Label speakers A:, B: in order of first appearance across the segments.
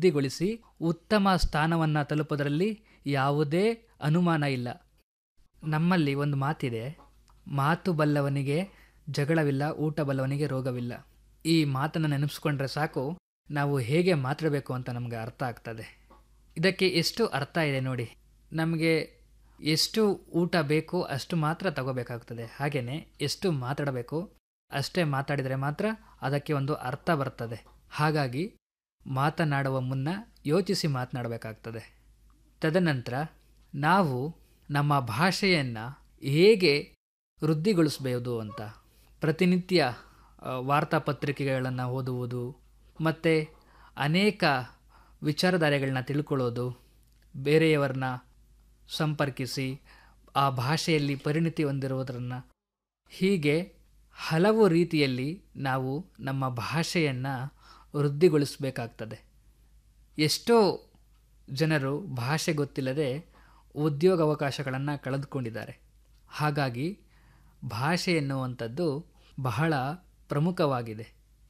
A: ವೃದ್ಧಿಗೊಳಿಸಿ ಉತ್ತಮ ಸ್ಥಾನವನ್ನು ತಲುಪುವುದರಲ್ಲಿ ಯಾವುದೇ ಅನುಮಾನ ಇಲ್ಲ ನಮ್ಮಲ್ಲಿ ಒಂದು ಮಾತಿದೆ ಮಾತು ಬಲ್ಲವನಿಗೆ ಜಗಳವಿಲ್ಲ ಊಟ ಬಲ್ಲವನಿಗೆ ರೋಗವಿಲ್ಲ ಈ ಮಾತನ್ನು ನೆನಪಿಸ್ಕೊಂಡ್ರೆ ಸಾಕು ನಾವು ಹೇಗೆ ಮಾತಾಡಬೇಕು ಅಂತ ನಮಗೆ ಅರ್ಥ ಆಗ್ತದೆ ಇದಕ್ಕೆ ಎಷ್ಟು ಅರ್ಥ ಇದೆ ನೋಡಿ ನಮಗೆ ಎಷ್ಟು ಊಟ ಬೇಕು ಅಷ್ಟು ಮಾತ್ರ ತಗೋಬೇಕಾಗ್ತದೆ ಹಾಗೆಯೇ ಎಷ್ಟು ಮಾತಾಡಬೇಕು ಅಷ್ಟೇ ಮಾತಾಡಿದರೆ ಮಾತ್ರ ಅದಕ್ಕೆ ಒಂದು ಅರ್ಥ ಬರ್ತದೆ ಹಾಗಾಗಿ ಮಾತನಾಡುವ ಮುನ್ನ ಯೋಚಿಸಿ ಮಾತನಾಡಬೇಕಾಗ್ತದೆ ತದನಂತರ ನಾವು ನಮ್ಮ ಭಾಷೆಯನ್ನು ಹೇಗೆ ವೃದ್ಧಿಗೊಳಿಸಬಹುದು ಅಂತ ಪ್ರತಿನಿತ್ಯ ಆ, ವಾರ್ತಾಪತ್ರಿಕೆಗಳನ್ನು ಓದುವುದು ಮತ್ತು ಅನೇಕ ವಿಚಾರಧಾರೆಗಳನ್ನ ತಿಳ್ಕೊಳ್ಳೋದು ಬೇರೆಯವರನ್ನ ಸಂಪರ್ಕಿಸಿ ಆ ಭಾಷೆಯಲ್ಲಿ ಪರಿಣಿತಿ ಹೊಂದಿರುವುದನ್ನು ಹೀಗೆ ಹಲವು ರೀತಿಯಲ್ಲಿ ನಾವು ನಮ್ಮ ಭಾಷೆಯನ್ನು ವೃದ್ಧಿಗೊಳಿಸಬೇಕಾಗ್ತದೆ ಎಷ್ಟೋ ಜನರು ಭಾಷೆ ಗೊತ್ತಿಲ್ಲದೆ ಉದ್ಯೋಗ ಅವಕಾಶಗಳನ್ನು ಕಳೆದುಕೊಂಡಿದ್ದಾರೆ ಹಾಗಾಗಿ ಭಾಷೆ ಎನ್ನುವಂಥದ್ದು ಬಹಳ ಪ್ರಮುಖವಾಗಿದೆ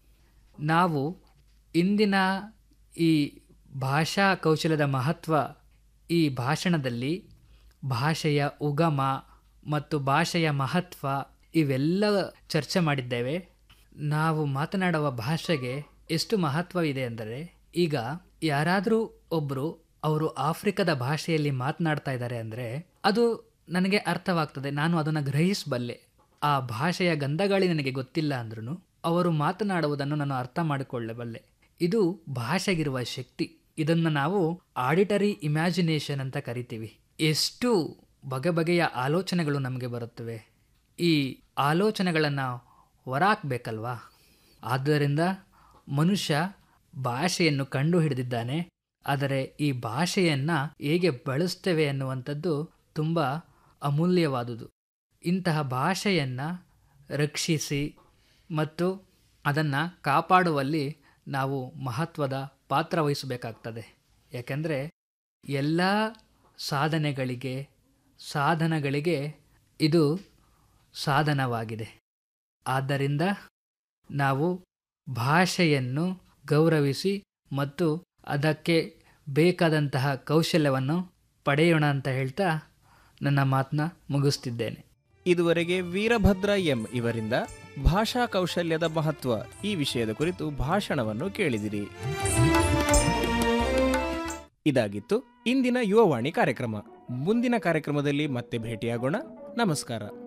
A: ನಾವು ಇಂದಿನ ಈ ಭಾಷಾ ಕೌಶಲ್ಯದ ಮಹತ್ವ ಈ ಭಾಷಣದಲ್ಲಿ ಭಾಷೆಯ ಉಗಮ ಮತ್ತು ಭಾಷೆಯ ಮಹತ್ವ ಇವೆಲ್ಲ ಚರ್ಚೆ ಮಾಡಿದ್ದೇವೆ ನಾವು ಮಾತನಾಡುವ ಭಾಷೆಗೆ ಎಷ್ಟು ಮಹತ್ವವಿದೆ ಅಂದರೆ ಈಗ ಯಾರಾದರೂ ಒಬ್ಬರು ಅವರು ಆಫ್ರಿಕಾದ ಭಾಷೆಯಲ್ಲಿ ಮಾತನಾಡ್ತಾ ಇದ್ದಾರೆ ಅಂದರೆ ಅದು ನನಗೆ ಅರ್ಥವಾಗ್ತದೆ ನಾನು ಅದನ್ನು ಗ್ರಹಿಸಬಲ್ಲೆ ಆ ಭಾಷೆಯ ಗಂಧಗಾಳಿ ನನಗೆ ಗೊತ್ತಿಲ್ಲ ಅಂದ್ರೂ ಅವರು ಮಾತನಾಡುವುದನ್ನು ನಾನು ಅರ್ಥ ಮಾಡಿಕೊಳ್ಳಬಲ್ಲೆ ಇದು ಭಾಷೆಗಿರುವ ಶಕ್ತಿ ಇದನ್ನು ನಾವು ಆಡಿಟರಿ ಇಮ್ಯಾಜಿನೇಷನ್ ಅಂತ ಕರಿತೀವಿ ಎಷ್ಟು ಬಗೆ ಬಗೆಯ ಆಲೋಚನೆಗಳು ನಮಗೆ ಬರುತ್ತವೆ ಈ ಆಲೋಚನೆಗಳನ್ನು ಹೊರಾಕ್ಬೇಕಲ್ವಾ ಆದ್ದರಿಂದ ಮನುಷ್ಯ ಭಾಷೆಯನ್ನು ಕಂಡು ಹಿಡಿದಿದ್ದಾನೆ ಆದರೆ ಈ ಭಾಷೆಯನ್ನು ಹೇಗೆ ಬಳಸ್ತೇವೆ ಅನ್ನುವಂಥದ್ದು ತುಂಬ ಅಮೂಲ್ಯವಾದುದು ಇಂತಹ ಭಾಷೆಯನ್ನು ರಕ್ಷಿಸಿ ಮತ್ತು ಅದನ್ನು ಕಾಪಾಡುವಲ್ಲಿ ನಾವು ಮಹತ್ವದ ಪಾತ್ರ ವಹಿಸಬೇಕಾಗ್ತದೆ ಯಾಕೆಂದರೆ ಎಲ್ಲ ಸಾಧನೆಗಳಿಗೆ ಸಾಧನಗಳಿಗೆ ಇದು ಸಾಧನವಾಗಿದೆ ಆದ್ದರಿಂದ ನಾವು ಭಾಷೆಯನ್ನು ಗೌರವಿಸಿ ಮತ್ತು ಅದಕ್ಕೆ ಬೇಕಾದಂತಹ ಕೌಶಲ್ಯವನ್ನು ಪಡೆಯೋಣ ಅಂತ ಹೇಳ್ತಾ ನನ್ನ ಮಾತನ್ನ ಮುಗಿಸ್ತಿದ್ದೇನೆ
B: ಇದುವರೆಗೆ ವೀರಭದ್ರ ಎಂ ಇವರಿಂದ ಭಾಷಾ ಕೌಶಲ್ಯದ ಮಹತ್ವ ಈ ವಿಷಯದ ಕುರಿತು ಭಾಷಣವನ್ನು ಕೇಳಿದಿರಿ ಇದಾಗಿತ್ತು ಇಂದಿನ ಯುವವಾಣಿ ಕಾರ್ಯಕ್ರಮ ಮುಂದಿನ ಕಾರ್ಯಕ್ರಮದಲ್ಲಿ ಮತ್ತೆ ಭೇಟಿಯಾಗೋಣ ನಮಸ್ಕಾರ